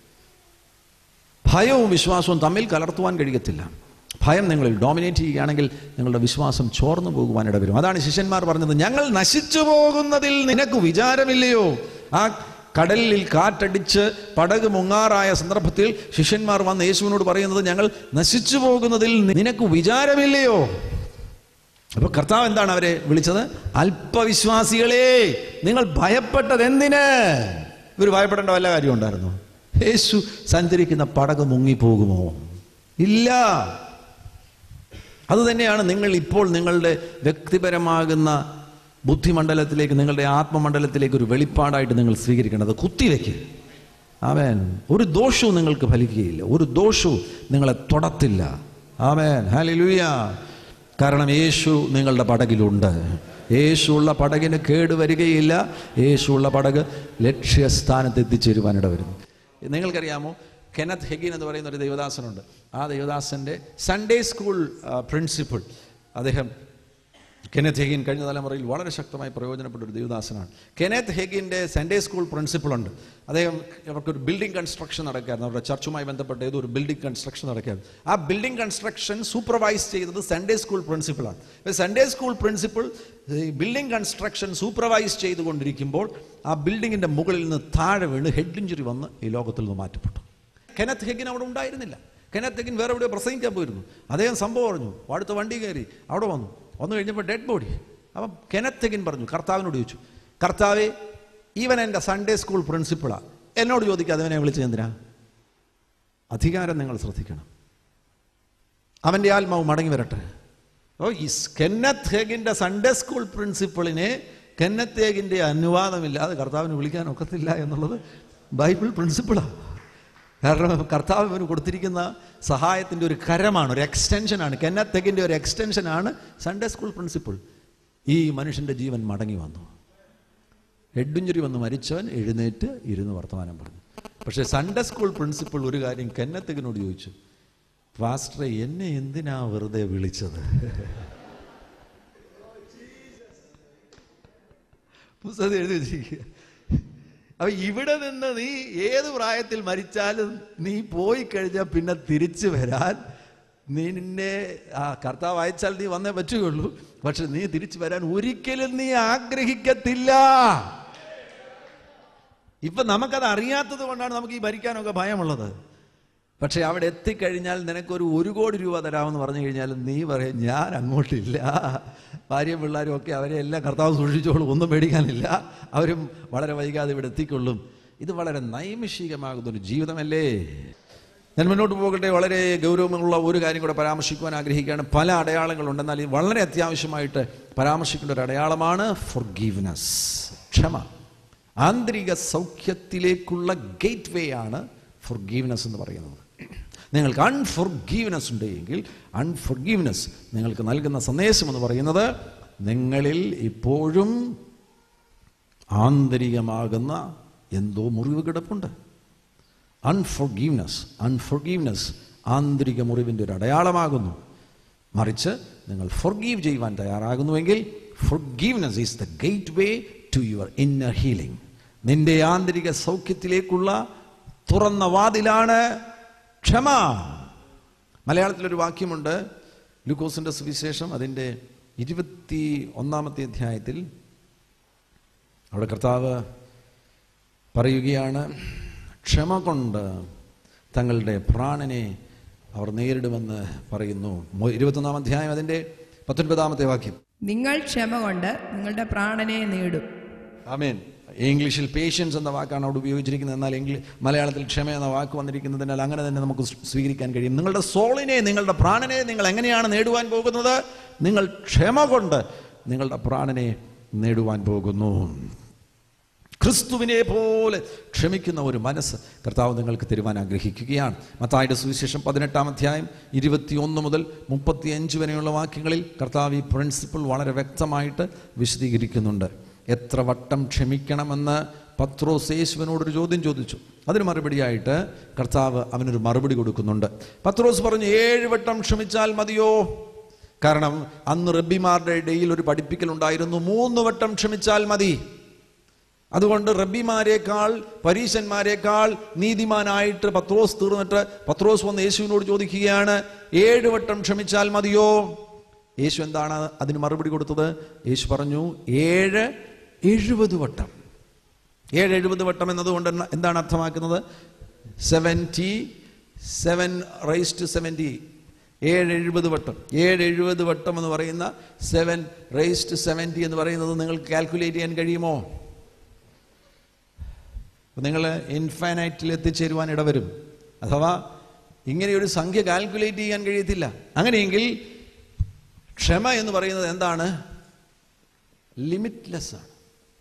ഭയവും വിശ്വാസവും തമ്മിൽ കലർത്തുവാൻ കഴിയത്തില്ല ഭയം നിങ്ങളിൽ ഡോമിനേറ്റ് ചെയ്യുകയാണെങ്കിൽ നിങ്ങളുടെ വിശ്വാസം ചോർന്നു പോകുവാൻ ഇടവരും അതാണ് ശിഷ്യന്മാർ പറഞ്ഞത് ഞങ്ങൾ നശിച്ചു പോകുന്നതിൽ നിനക്ക് വിചാരമില്ലയോ ആ കടലിൽ കാറ്റടിച്ച് പടക് മുങ്ങാറായ സന്ദർഭത്തിൽ ശിഷ്യന്മാർ വന്ന് യേശുവിനോട് പറയുന്നത് ഞങ്ങൾ നശിച്ചു പോകുന്നതിൽ നിനക്ക് വിചാരമില്ലയോ അപ്പൊ കർത്താവ് എന്താണ് അവരെ വിളിച്ചത് അല്പവിശ്വാസികളെ നിങ്ങൾ ഭയപ്പെട്ടത് എന്തിന് ഇവർ ഭയപ്പെടേണ്ട വല്ല കാര്യം ഉണ്ടായിരുന്നു യേശു സഞ്ചരിക്കുന്ന പടക് മുങ്ങിപ്പോകുമോ ഇല്ല അതുതന്നെയാണ് നിങ്ങൾ ഇപ്പോൾ നിങ്ങളുടെ വ്യക്തിപരമാകുന്ന ബുദ്ധിമണ്ഡലത്തിലേക്ക് നിങ്ങളുടെ ആത്മമണ്ഡലത്തിലേക്ക് ഒരു വെളിപ്പാടായിട്ട് നിങ്ങൾ സ്വീകരിക്കേണ്ടത് കുത്തിവെക്ക് ആമേൻ ഒരു ദോഷവും നിങ്ങൾക്ക് ഫലിക്കുകയില്ല ഒരു ദോഷവും നിങ്ങളെ തൊടത്തില്ല ആമേൻ ഹാലിലൂയ കാരണം യേശു നിങ്ങളുടെ പടകിലുണ്ട് യേശുള്ള പടകിന് കേട് വരികയില്ല യേശുള്ള പടക് ലക്ഷ്യസ്ഥാനത്ത് എത്തിച്ചേരുവാനിട വരുന്നു നിങ്ങൾക്കറിയാമോ കെനത്ത് ഹെഗിൻ എന്ന് പറയുന്ന ഒരു ദേവദാസനുണ്ട് ആ ദേവദാസൻ്റെ സൺഡേ സ്കൂൾ പ്രിൻസിപ്പിൾ അദ്ദേഹം കെനത്ത് ഹെഗിൻ കഴിഞ്ഞ തലമുറയിൽ വളരെ ശക്തമായി പ്രയോജനപ്പെട്ട ഒരു ദേവദാസനാണ് കെനത്ത് ഹെഗിൻ്റെ സൺഡേ സ്കൂൾ പ്രിൻസിപ്പളുണ്ട് അദ്ദേഹം അവർക്കൊരു ബിൽഡിംഗ് കൺസ്ട്രക്ഷൻ നടക്കായിരുന്നു അവരുടെ ചർച്ചുമായി ബന്ധപ്പെട്ട ഏതോ ഒരു ബിൽഡിംഗ് കൺസ്ട്രക്ഷൻ നടക്കായിരുന്നു ആ ബിൽഡിംഗ് കൺസ്ട്രക്ഷൻ സൂപ്പർവൈസ് ചെയ്തത് സൺഡേ സ്കൂൾ പ്രിൻസിപ്പളാണ് Sunday school principal building construction supervise ചെയ്തുകൊണ്ടിരിക്കുമ്പോൾ ആ ബിൽഡിങ്ങിൻ്റെ മുകളിൽ നിന്ന് താഴെ വീണ് ഹെഡ് ഇഞ്ചുറി വന്ന് ഈ ലോകത്തിൽ നിന്ന് മാറ്റപ്പെട്ടു കെനത്ത് ഹെഗിൻ അവിടെ ഉണ്ടായിരുന്നില്ല കെനത്ത് ഹെഗിൻ വേറെ എവിടെയോ പ്രസംഗിക്കാൻ പോയിരുന്നു അദ്ദേഹം സംഭവം പറഞ്ഞു അടുത്ത വണ്ടി കയറി അവിടെ വന്നു വന്നു കഴിഞ്ഞപ്പോൾ ഡെഡ് ബോഡി അപ്പം കെനത്ത് ഹെഗിൻ പറഞ്ഞു കർത്താവിനോട് ചോദിച്ചു കർത്താവെ ഈവൻ എൻ്റെ സൺഡേ സ്കൂൾ പ്രിൻസിപ്പിളാണ് എന്നോട് ചോദിക്കാതെ അവനെ വിളിച്ചത് എന്തിനാ അധികാരം നിങ്ങൾ ശ്രദ്ധിക്കണം അവൻ്റെ ആത്മാവ് മടങ്ങി വരട്ടെ ഓ ഈ കെന്നത്ത് ഹേഗിൻ്റെ സൺഡേ സ്കൂൾ പ്രിൻസിപ്പളിനെ കെന്നത്ത് ഹേഗിൻ്റെ അനുവാദമില്ലാതെ കർത്താവിന് വിളിക്കാൻ ഒക്കത്തില്ല എന്നുള്ളത് ബൈബിൾ പ്രിൻസിപ്പിളാണ് കാരണം കർത്താവ് ഇവന് കൊടുത്തിരിക്കുന്ന സഹായത്തിൻ്റെ ഒരു കരമാണ് ഒരു എക്സ്റ്റൻഷനാണ് കെന്നത്ത് ഹെഗിൻ്റെ ഒരു എക്സ്റ്റൻഷനാണ് സൺഡേ സ്കൂൾ പ്രിൻസിപ്പിൾ ഈ മനുഷ്യൻ്റെ ജീവൻ മടങ്ങി വന്നു ഹെഡിഞ്ചുറി വന്ന് മരിച്ചവൻ എഴുന്നേറ്റ് ഇരുന്ന് വർത്തമാനം പറഞ്ഞു പക്ഷേ സൺഡേ സ്കൂൾ പ്രിൻസിപ്പൾ ഒരു കാര്യം കെന്നത്തകിനോട് ചോദിച്ചു പാസ്റ്ററെ എന്നെ എന്തിനാ വെറുതെ വിളിച്ചത് പുസ്തകത്തിൽ എഴുതി വെച്ചിരിക്കുക അപ്പൊ ഇവിടെ നിന്ന് നീ ഏത് പ്രായത്തിൽ മരിച്ചാലും നീ പോയി കഴിഞ്ഞാൽ പിന്നെ തിരിച്ചു വരാൻ നീ നിന്നെ ആ കർത്താവ് അയച്ചാൽ നീ വന്നേ പറ്റുകയുള്ളൂ പക്ഷെ നീ തിരിച്ചു വരാൻ ഒരിക്കലും നീ ആഗ്രഹിക്കത്തില്ല ഇപ്പൊ നമുക്കത് അറിയാത്തത് കൊണ്ടാണ് നമുക്ക് ഈ ഭരിക്കാനൊക്കെ ഭയമുള്ളത് പക്ഷെ അവിടെ എത്തിക്കഴിഞ്ഞാൽ നിനക്കൊരു ഒരു കോടി രൂപ തരാമെന്ന് പറഞ്ഞു കഴിഞ്ഞാൽ നീ പറയും ഞാൻ അങ്ങോട്ടില്ല ഭാര്യയും പിള്ളേരും ഒക്കെ അവരെ എല്ലാം കർത്താവ് സൂക്ഷിച്ചോളും ഒന്നും പേടിക്കാനില്ല അവരും വളരെ വൈകാതെ ഇവിടെ എത്തിക്കൊള്ളും ഇത് വളരെ നൈമിഷികമാകുന്ന ഒരു ജീവിതമല്ലേ ഞാൻ മുന്നോട്ട് പോകട്ടെ വളരെ ഗൗരവമുള്ള ഒരു കാര്യം കൂടെ പരാമർശിക്കുവാൻ ആഗ്രഹിക്കുകയാണ് പല അടയാളങ്ങളുണ്ട് എന്നാൽ ഇത് വളരെ അത്യാവശ്യമായിട്ട് പരാമർശിക്കേണ്ട ഒരു അടയാളമാണ് ഫൊർഗീവ്നെസ് ക്ഷമ ആന്തരിക സൗഖ്യത്തിലേക്കുള്ള ഗേറ്റ് വേ ആണ് ഫൊർഗീവ്നെസ് എന്ന് പറയുന്നത് നിങ്ങൾക്ക് അൺഫൊർഗീവ്നെസ് ഉണ്ട് എങ്കിൽ അൺഫൊർഗീവ്നെസ് നിങ്ങൾക്ക് നൽകുന്ന സന്ദേശം എന്ന് പറയുന്നത് നിങ്ങളിൽ ഇപ്പോഴും ആന്തരികമാകുന്ന എന്തോ മുറിവ് കിടപ്പുണ്ട് അൺഫൊർഗീവ്നെസ് അൺഫൊർഗീവ്നെസ് ആന്തരിക മുറിവിൻ്റെ ഒരു അടയാളമാകുന്നു മറിച്ച് നിങ്ങൾ ഫൊർഗീവ് ചെയ്യുവാൻ തയ്യാറാകുന്നുവെങ്കിൽ forgiveness is the gateway to your inner healing നിന്റെ ആന്തരിക സൗഖ്യത്തിലേക്കുള്ള തുറന്ന വാതിലാണ് ക്ഷമ മലയാളത്തിലൊരു വാക്യമുണ്ട് ലൂക്കോസിൻ്റെ സുവിശേഷം അതിൻ്റെ ഇരുപത്തി ഒന്നാമത്തെ അധ്യായത്തിൽ അവിടെ കർത്താവ് പറയുകയാണ് ക്ഷമ കൊണ്ട് തങ്ങളുടെ പ്രാണനെ അവർ നേരിടുമെന്ന് പറയുന്നു മൊ- ഇരുപത്തൊന്നാം അധ്യായം അതിൻ്റെ പത്തൊൻപതാമത്തെ വാക്യം
നിങ്ങൾ ക്ഷമ കൊണ്ട് നിങ്ങളുടെ പ്രാണനെ നേടും
ആമേൻ ഇംഗ്ലീഷിൽ പേഷ്യൻസ് എന്ന വാക്കാണ് അവിടെ ഉപയോഗിച്ചിരിക്കുന്നത് എന്നാൽ ഇംഗ്ലീഷ് മലയാളത്തിൽ ക്ഷമ എന്ന വാക്ക് വന്നിരിക്കുന്നതിനാൽ അങ്ങനെ തന്നെ നമുക്ക് സ് സ്വീകരിക്കാൻ കഴിയും നിങ്ങളുടെ സോളിനെ നിങ്ങളുടെ പ്രാണനെ നിങ്ങൾ എങ്ങനെയാണ് നേടുവാൻ പോകുന്നത് നിങ്ങൾ ക്ഷമ കൊണ്ട് നിങ്ങളുടെ പ്രാണനെ നേടുവാൻ പോകുന്നു ക്രിസ്തുവിനെ പോലെ ക്ഷമിക്കുന്ന ഒരു മനസ്സ് കർത്താവ് നിങ്ങൾക്ക് തരുവാൻ ആഗ്രഹിക്കുകയാണ് മത്തായുടെ സുവിശേഷം പതിനെട്ടാം അധ്യായം ഇരുപത്തിയൊന്ന് മുതൽ മുപ്പത്തിയഞ്ച് വരെയുള്ള വാക്യങ്ങളിൽ കർത്താവ് ഈ പ്രിൻസിപ്പിൾ വളരെ വ്യക്തമായിട്ട് വിശദീകരിക്കുന്നുണ്ട് എത്ര വട്ടം ക്ഷമിക്കണമെന്ന് പത്രോസ് യേശുവിനോടൊരു ചോദ്യം ചോദിച്ചു അതിന് മറുപടിയായിട്ട് കർത്താവ് അവനൊരു മറുപടി കൊടുക്കുന്നുണ്ട് പത്രോസ് പറഞ്ഞു ഏഴ് വട്ടം ക്ഷമിച്ചാൽ മതിയോ കാരണം അന്ന് റബ്ബിമാരുടെ ഇടയിൽ ഒരു പഠിപ്പിക്കൽ ഉണ്ടായിരുന്നു മൂന്ന് വട്ടം ക്ഷമിച്ചാൽ മതി അതുകൊണ്ട് റബ്ബിമാരെക്കാൾ പരീശന്മാരെക്കാൾ നീതിമാനായിട്ട് പത്രോസ് തീർന്നിട്ട് പത്രോസ് വന്ന് യേശുവിനോട് ചോദിക്കുകയാണ് ഏഴ് വട്ടം ക്ഷമിച്ചാൽ മതിയോ യേശു എന്താണ് അതിന് മറുപടി കൊടുത്തത് യേശു പറഞ്ഞു ഏഴ് എഴുപത് വട്ടം ഏഴ് എഴുപത് വട്ടം എന്നതുകൊണ്ട് എന്ന- എന്താണ് അർത്ഥമാക്കുന്നത് seventy seven rise to seventy ഏഴ് എഴുപത് വട്ടം ഏഴ് എഴുപത് വട്ടം എന്ന് പറയുന്ന സെവൻ റൈസ് ടു സെവൻറ്റി എന്ന് പറയുന്നത് നിങ്ങൾക്ക് കാൽക്കുലേറ്റ് ചെയ്യാൻ കഴിയുമോ നിങ്ങൾ ഇൻഫൈനൈറ്റിൽ എത്തിച്ചേരുവാൻ ഇടവരും അഥവാ ഇങ്ങനെയൊരു സംഖ്യ കാൽക്കുലേറ്റ് ചെയ്യാൻ കഴിയത്തില്ല അങ്ങനെയെങ്കിൽ ക്ഷമ എന്ന് പറയുന്നത് എന്താണ് ലിമിറ്റ്ലെസ് ആണ്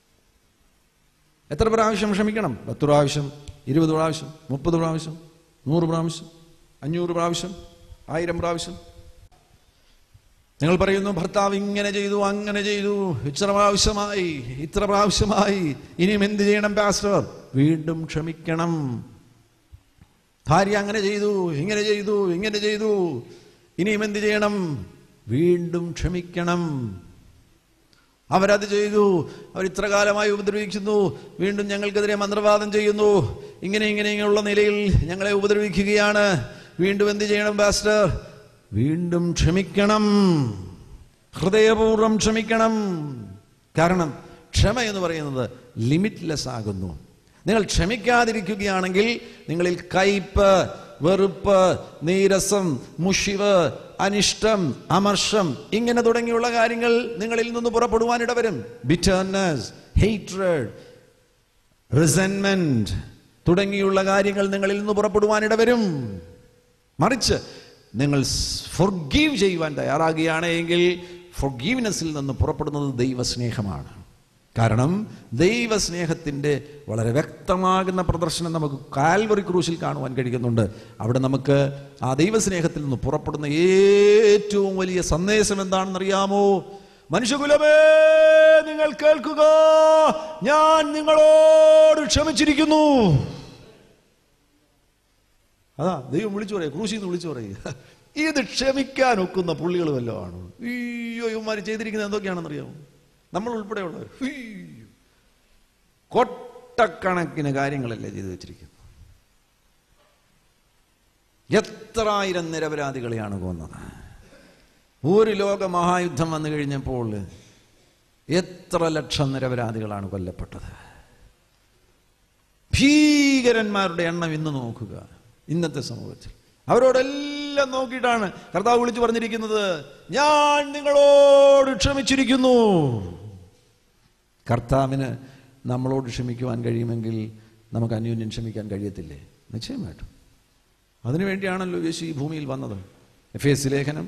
എത്ര പ്രാവശ്യം ക്ഷമിക്കണം പത്ത് പ്രാവശ്യം ഇരുപത് പ്രാവശ്യം മുപ്പത് പ്രാവശ്യം നൂറ് പ്രാവശ്യം അഞ്ഞൂറ് പ്രാവശ്യം ആയിരം പ്രാവശ്യം നിങ്ങൾ പറയുന്നു ഭർത്താവ് ഇങ്ങനെ ചെയ്തു അങ്ങനെ ചെയ്തു ഇത്ര പ്രാവശ്യമായി ഇത്ര പ്രാവശ്യമായി ഇനിയും എന്ത് ചെയ്യണം പാസ്റ്റർ വീണ്ടും ക്ഷമിക്കണം ഭാര്യ അങ്ങനെ ചെയ്തു ഇങ്ങനെ ചെയ്തു ഇങ്ങനെ ചെയ്തു ഇനിയും എന്ത് ചെയ്യണം വീണ്ടും ക്ഷമിക്കണം അവരത് ചെയ്തു അവർ ഇത്ര കാലമായി ഉപദ്രവിക്കുന്നു വീണ്ടും ഞങ്ങൾക്കെതിരെ മന്ത്രവാദം ചെയ്യുന്നു ഇങ്ങനെ ഇങ്ങനെ ഇങ്ങനെയുള്ള നിലയിൽ ഞങ്ങളെ ഉപദ്രവിക്കുകയാണ് വീണ്ടും എന്ത് ചെയ്യണം പാസ്റ്റർ വീണ്ടും ക്ഷമിക്കണം ഹൃദയപൂർവ്വം ക്ഷമിക്കണം കാരണം ക്ഷമ എന്ന് പറയുന്നത് ലിമിറ്റ്ലെസ് ആകുന്നു നിങ്ങൾ ക്ഷമിക്കാതിരിക്കുകയാണെങ്കിൽ നിങ്ങളിൽ കയ്പ് വെറുപ്പ് നീരസം മുഷിവ് അനിഷ്ടം അമർഷം ഇങ്ങനെ തുടങ്ങിയുള്ള കാര്യങ്ങൾ നിങ്ങളിൽ നിന്ന് പുറപ്പെടുവാനിട വരും ബിറ്റർനെസ് ഹെയ്റ്റ്രഡ് റിസൻമെന്റ് തുടങ്ങിയുള്ള കാര്യങ്ങൾ നിങ്ങളിൽ നിന്ന് പുറപ്പെടുവാനിട വരും മറിച്ച് നിങ്ങൾ ഫൊർഗീവ് ചെയ്യുവാൻ തയ്യാറാകുകയാണ് എങ്കിൽ ഫൊർഗീവ്നെസ്സിൽ നിന്ന് പുറപ്പെടുന്നത് ദൈവസ്നേഹമാണ് കാരണം ദൈവസ്നേഹത്തിൻ്റെ വളരെ വ്യക്തമാകുന്ന പ്രദർശനം നമുക്ക് കാൽവറി ക്രൂശിൽ കാണുവാൻ കഴിയുന്നുണ്ട് അവിടെ നമുക്ക് ആ ദൈവസ്നേഹത്തിൽ നിന്ന് പുറപ്പെടുന്ന ഏറ്റവും വലിയ സന്ദേശം എന്താണെന്നറിയാമോ മനുഷ്യകുലമേ നിങ്ങൾ കേൾക്കുക ഞാൻ നിങ്ങളോട് ക്ഷമിച്ചിരിക്കുന്നു അതാ ദൈവം വിളിച്ചു പറയുക ക്രൂശിൽ നിന്ന് വിളിച്ചു പറയുക ഇത് ക്ഷമിക്കാൻ ഒക്കുന്ന പുള്ളികൾ വല്ലതും ആണോ അയ്യോ ഇവന്മാർ ചെയ്തിരിക്കുന്നത് എന്തൊക്കെയാണെന്നറിയാമോ നമ്മൾ ഉൾപ്പെടെയുള്ളവർ ഉയ്യോ. കൊട്ടക്കണക്കിന് കാര്യങ്ങളല്ലേ ചെയ്തു വെച്ചിരിക്കുന്നത് എത്ര ആയിരം നിരപരാധികളെയാണ് കൊന്നത് ഒരു ലോക മഹായുദ്ധം വന്നു കഴിഞ്ഞപ്പോൾ എത്ര ലക്ഷം നിരപരാധികളാണ് കൊല്ലപ്പെട്ടത് ഭീകരന്മാരുടെ എണ്ണം ഇന്ന് നോക്കുക ഇന്നത്തെ സമൂഹത്തിൽ അവരോടെല്ലാം നോക്കിയിട്ടാണ് കർത്താവ് വിളിച്ചു പറഞ്ഞിരിക്കുന്നത് ഞാൻ നിങ്ങളോട് ക്ഷമിച്ചിരിക്കുന്നു കർത്താവിന് നമ്മളോട് ക്ഷമിക്കുവാൻ കഴിയുമെങ്കിൽ നമുക്ക് അന്യോന്യം ക്ഷമിക്കാൻ കഴിയത്തില്ലേ നിശ്ചയമായിട്ടും അതിനുവേണ്ടിയാണല്ലോ യേശു ഈ ഭൂമിയിൽ വന്നത് എഫ് എസ് ലേഖനം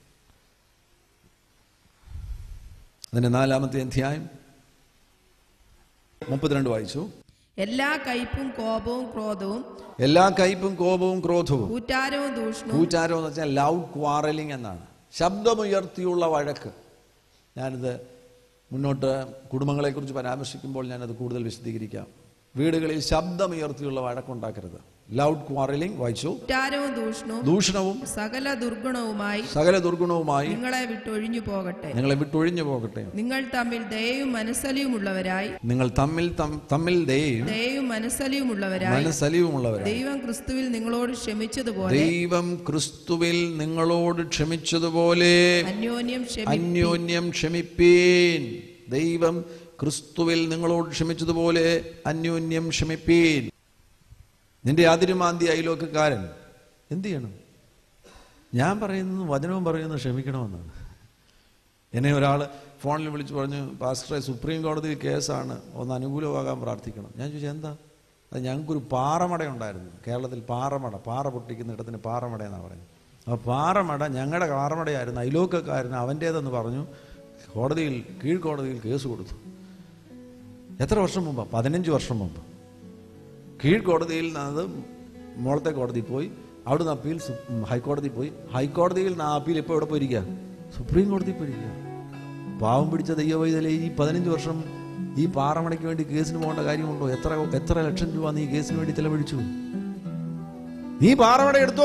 അതിന്റെ നാലാമത്തെ അധ്യായം മുപ്പത്തിരണ്ട് വായിച്ചു
എല്ലാ കയ്പും കോപവും ക്രോധവും
എല്ലാ കയ്പും കോപവും ക്രോധവും
കൂറ്റാരവും ദൂഷണവും
കൂറ്റാരം എന്ന് വെച്ചാൽ ലൗഡ് ക്വാറലിംഗ് എന്നാണ് ശബ്ദമുയർത്തിയുള്ള വഴക്ക് ഞാനിത് മുന്നോട്ട് കുടുംബങ്ങളെക്കുറിച്ച് പരാമർശിക്കുമ്പോൾ ഞാനത് കൂടുതൽ വിശദീകരിക്കാം വീടുകളിൽ ശബ്ദമുയർത്തിയുള്ള വഴക്കുണ്ടാക്കരുത് ലൗഡ് ക്വാറലിംഗ് വായിച്ചു
കൂറ്റാരവും ദൂഷണവും
ദൂഷണവും
സകല ദുർഗുണവുമായി
സകല ദുർഗുണവുമായി
നിങ്ങളെ വിട്ടൊഴിഞ്ഞു പോകട്ടെ
നിങ്ങളെ വിട്ടൊഴിഞ്ഞു പോകട്ടെ
നിങ്ങൾ തമ്മിൽ ദയയും മനസ്സലിയുമുള്ളവരായി
നിങ്ങൾ തമ്മിൽ തം- തമ്മിൽ ദയയും
ദയയും മനസ്സലിയുമുള്ളവരായി
മനസ്സലിവുമുള്ളവരാണ്
ദൈവം ക്രിസ്തുവിൽ നിങ്ങളോട് ക്ഷമിച്ചതുപോലെ
ദൈവം ക്രിസ്തുവിൽ നിങ്ങളോട് ക്ഷമിച്ചതുപോലെ
അന്യോന്യം ക്ഷമി
അന്യോന്യം ക്ഷമിപ്പീൻ ദൈവം ക്രിസ്തുവിൽ നിങ്ങളോട് ക്ഷമിച്ചതുപോലെ അന്യോന്യം ക്ഷമിപ്പീൻ നിന്റെ അതിരുമാന്തി അയലോക്കക്കാരൻ എന്ത് ചെയ്യണം ഞാൻ പറയുന്നത് വചനവും പറയുന്നത് ക്ഷമിക്കണമെന്നാണ് എന്നെ ഒരാൾ ഫോണിൽ വിളിച്ച് പറഞ്ഞു പാസ്റ്ററെ സുപ്രീം കോടതി കേസാണ് ഒന്ന് അനുകൂലമാകാൻ പ്രാർത്ഥിക്കണം ഞാൻ ചോദിച്ചു എന്താ അത് ഞങ്ങൾക്കൊരു പാറമട ഉണ്ടായിരുന്നു കേരളത്തിൽ പാറമട പാറ പൊട്ടിക്കുന്ന ഇടത്തിന് പാറമട എന്നാണ് പറയുന്നത് ആ പാറമട ഞങ്ങളുടെ പാറമടയായിരുന്നു അയലോക്കക്കാരന് അവൻ്റേതെന്ന് പറഞ്ഞു കോടതിയിൽ കീഴ്ക്കോടതിയിൽ കേസ് കൊടുത്തു എത്ര വർഷം മുമ്പ് പതിനഞ്ച് വർഷം മുമ്പ് കീഴ്ക്കോടതിയിൽ നിന്ന് മോളത്തെ കോടതി പോയി അവിടുന്ന് അപ്പീൽ സു- ഹൈക്കോടതി പോയി ഹൈക്കോടതിയിൽ നിന്ന് ആ അപ്പീൽ ഇപ്പോൾ എവിടെ പോയിരിക്കുക സുപ്രീം കോടതി പോയിരിക്കുക പാവം പിടിച്ച ദൈവവൈതലെ ഈ പതിനഞ്ച് വർഷം ഈ പാറമടയ്ക്ക് വേണ്ടി കേസിന് പോകേണ്ട കാര്യമുണ്ടോ എത്ര എത്ര ലക്ഷം രൂപ നീ കേസിന് വേണ്ടി ചെലവഴിച്ചു നീ പാറമട എടുത്തോ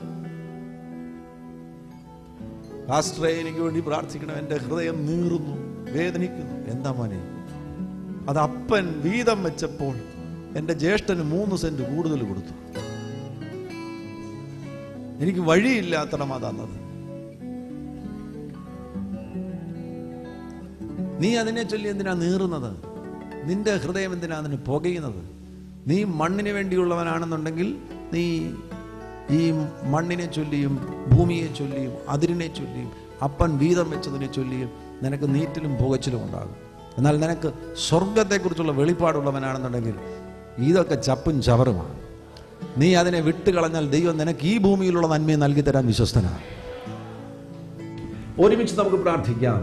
പാസ്റ്ററെ എനിക്ക് വേണ്ടി പ്രാർത്ഥിക്കണം എൻ്റെ ഹൃദയം നീറുന്നു വേദനിക്കുന്നു എന്താ മോനെ അത് അപ്പൻ വീതം വെച്ചപ്പോൾ എൻ്റെ ജ്യേഷ്ഠന് മൂന്ന് സെന്റ് കൂടുതൽ കൊടുത്തു എനിക്ക് വഴിയില്ലാത്തടമാ തന്നത് നീ അതിനെ ചൊല്ലി എന്തിനാ നീറുന്നത് നിന്റെ ഹൃദയം എന്തിനാ അതിന് പുകയുന്നത് നീ മണ്ണിന് വേണ്ടിയുള്ളവനാണെന്നുണ്ടെങ്കിൽ നീ ഈ മണ്ണിനെ ചൊല്ലിയും ഭൂമിയെ ചൊല്ലിയും അതിരിനെ ചൊല്ലിയും അപ്പൻ വീതം വെച്ചതിനെ ചൊല്ലിയും നിനക്ക് നീറ്റിലും പുകച്ചിലും ഉണ്ടാകും എന്നാൽ നിനക്ക് സ്വർഗത്തെക്കുറിച്ചുള്ള വെളിപ്പാടുള്ളവനാണെന്നുണ്ടെങ്കിൽ ഇതൊക്കെ ചപ്പും ചവറുമാണ് നീ അതിനെ വിട്ടുകളഞ്ഞാൽ ദൈവം നിനക്ക് ഈ ഭൂമിയിലുള്ള നന്മയെ നൽകി തരാൻ വിശ്വസ്തനാണ്
ഒരുമിച്ച് നമുക്ക് പ്രാർത്ഥിക്കാം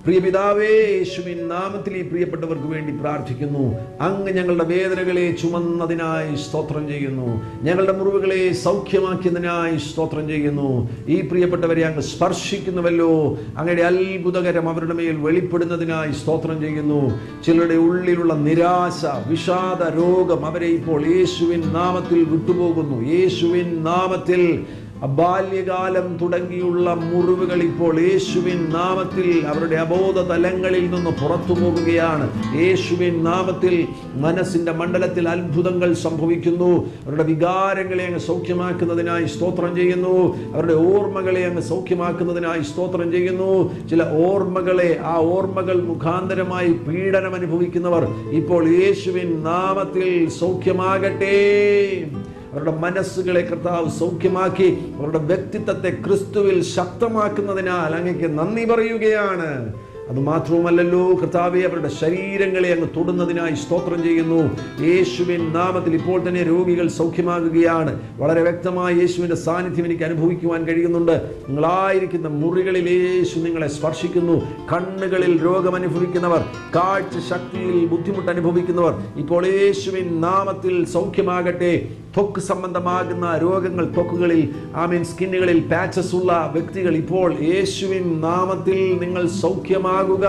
പ്രിയ പിതാവേ യേശുവിൻ നാമത്തിൽ ഈ പ്രിയപ്പെട്ടവർക്ക് വേണ്ടി പ്രാർത്ഥിക്കുന്നു അങ്ങ് ഞങ്ങളുടെ വേദനകളെ ചുമന്നതിനായി സ്തോത്രം ചെയ്യുന്നു ഞങ്ങളുടെ മുറിവുകളെ സൗഖ്യമാക്കിയതിനായി സ്തോത്രം ചെയ്യുന്നു ഈ പ്രിയപ്പെട്ടവരെ അങ്ങ് സ്പർശിക്കുന്നുവല്ലോ അങ്ങയുടെ അത്ഭുതകരം അവരുടെ മേൽ വെളിപ്പെടുന്നതിനായി സ്തോത്രം ചെയ്യുന്നു ചിലരുടെ ഉള്ളിലുള്ള നിരാശ വിഷാദ രോഗം അവരെ ഇപ്പോൾ യേശുവിൻ നാമത്തിൽ വിട്ടുപോകുന്നു യേശുവിൻ നാമത്തിൽ ബാല്യകാലം തുടങ്ങിയുള്ള മുറിവുകൾ ഇപ്പോൾ യേശുവിൻ നാമത്തിൽ അവരുടെ അബോധ തലങ്ങളിൽ നിന്ന് പുറത്തു പോകുകയാണ് യേശുവിൻ നാമത്തിൽ മനസ്സിന്റെ മണ്ഡലത്തിൽ അത്ഭുതങ്ങൾ സംഭവിക്കുന്നു അവരുടെ വികാരങ്ങളെ അങ്ങ് സൗഖ്യമാക്കുന്നതിനായി സ്തോത്രം ചെയ്യുന്നു അവരുടെ ഓർമ്മകളെ അങ്ങ് സൗഖ്യമാക്കുന്നതിനായി സ്തോത്രം ചെയ്യുന്നു ചില ഓർമ്മകളെ ആ ഓർമ്മകൾ മുഖാന്തരമായി പീഡനം അനുഭവിക്കുന്നവർ ഇപ്പോൾ യേശുവിൻ നാമത്തിൽ സൗഖ്യമാകട്ടെ അവരുടെ മനസ്സുകളെ കർത്താവ് സൗഖ്യമാക്കി അവരുടെ വ്യക്തിത്വത്തെ ക്രിസ്തുവിൽ ശക്തമാക്കുന്നതിനാൽ അങ്ങക്ക് നന്ദി പറയുകയാണ് അത് മാത്രവുമല്ലല്ലോ കർത്താവെ അവരുടെ ശരീരങ്ങളെ അങ്ങ് തൊടുന്നതിനായി സ്തോത്രം ചെയ്യുന്നു യേശുവിൻ നാമത്തിൽ ഇപ്പോൾ തന്നെ രോഗികൾ സൗഖ്യമാകുകയാണ് വളരെ വ്യക്തമായി യേശുവിൻ്റെ സാന്നിധ്യം എനിക്ക് അനുഭവിക്കുവാൻ കഴിയുന്നുണ്ട് നിങ്ങളായിരിക്കുന്ന മുറികളിൽ യേശു നിങ്ങളെ സ്പർശിക്കുന്നു കണ്ണുകളിൽ രോഗം അനുഭവിക്കുന്നവർ കാഴ്ച ശക്തിയിൽ ബുദ്ധിമുട്ട് അനുഭവിക്കുന്നവർ ഇപ്പോൾ യേശുവിൻ നാമത്തിൽ സൗഖ്യമാകട്ടെ ത്വക്ക് സംബന്ധമാകുന്ന രോഗങ്ങൾ ത്വക്കുകളിൽ ആമീൻ സ്കിന്നുകളിൽ പാച്ചസ് ഉള്ള വ്യക്തികൾ ഇപ്പോൾ യേശുവിൻ നാമത്തിൽ നിങ്ങൾ സൗഖ്യമാകുക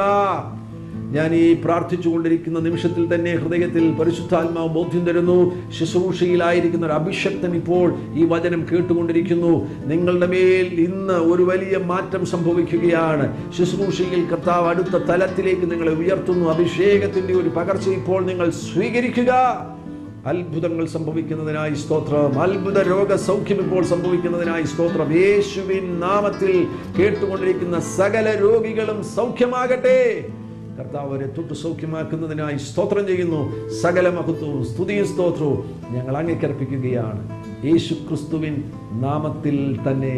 ഞാൻ ഈ പ്രാർത്ഥിച്ചു കൊണ്ടിരിക്കുന്ന നിമിഷത്തിൽ തന്നെ ഹൃദയത്തിൽ പരിശുദ്ധാത്മാവ് ബോധ്യം തരുന്നു ശുശ്രൂഷയിലായിരിക്കുന്ന ഒരു അഭിഷക്തൻ ഇപ്പോൾ ഈ വചനം കേട്ടുകൊണ്ടിരിക്കുന്നു നിങ്ങളുടെ മേൽ ഇന്ന് ഒരു വലിയ മാറ്റം സംഭവിക്കുകയാണ് ശുശ്രൂഷയിൽ കർത്താവ് അടുത്ത തലത്തിലേക്ക് നിങ്ങളെ ഉയർത്തുന്നു അഭിഷേകത്തിന്റെ ഒരു പകർച്ച ഇപ്പോൾ നിങ്ങൾ സ്വീകരിക്കുക അത്ഭുതങ്ങൾ സംഭവിക്കുന്നതിനായി സ്തോത്രം അത്ഭുത രോഗ സൗഖ്യം ഇപ്പോൾ സംഭവിക്കുന്നതിനായി സ്തോത്രം യേശുവിൻ നാമത്തിൽ കേട്ടുകൊണ്ടിരിക്കുന്ന സകല രോഗികളും സൗഖ്യമാകട്ടെ കർത്താവ് അവരെ തൊട്ട് സൗഖ്യമാക്കുന്നതിനായി സ്തോത്രം ചെയ്യുന്നു സകല മഹത്വവും സ്തുതിയും സ്തോത്രവും ഞങ്ങൾ അംഗീകരിപ്പിക്കുകയാണ് യേശു ക്രിസ്തുവിൻ നാമത്തിൽ തന്നെ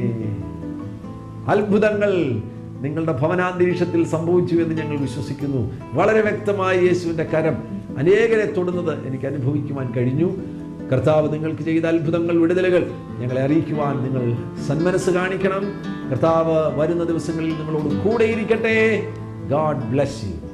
അത്ഭുതങ്ങൾ നിങ്ങളുടെ ഭവനാന്തരീക്ഷത്തിൽ സംഭവിച്ചു എന്ന് ഞങ്ങൾ വിശ്വസിക്കുന്നു വളരെ വ്യക്തമായി യേശുവിൻ്റെ കരം അനേകരെ തൊടുന്നത് എനിക്ക് അനുഭവിക്കുവാൻ കഴിഞ്ഞു കർത്താവ് നിങ്ങൾക്ക് ചെയ്ത അത്ഭുതങ്ങൾ വിടുതലുകൾ ഞങ്ങളെ അറിയിക്കുവാൻ നിങ്ങൾ സന്മനസ് കാണിക്കണം കർത്താവ് വരുന്ന ദിവസങ്ങളിൽ നിങ്ങളോട് കൂടെ ഇരിക്കട്ടെ ഗാഡ് ബ്ലെസ് യു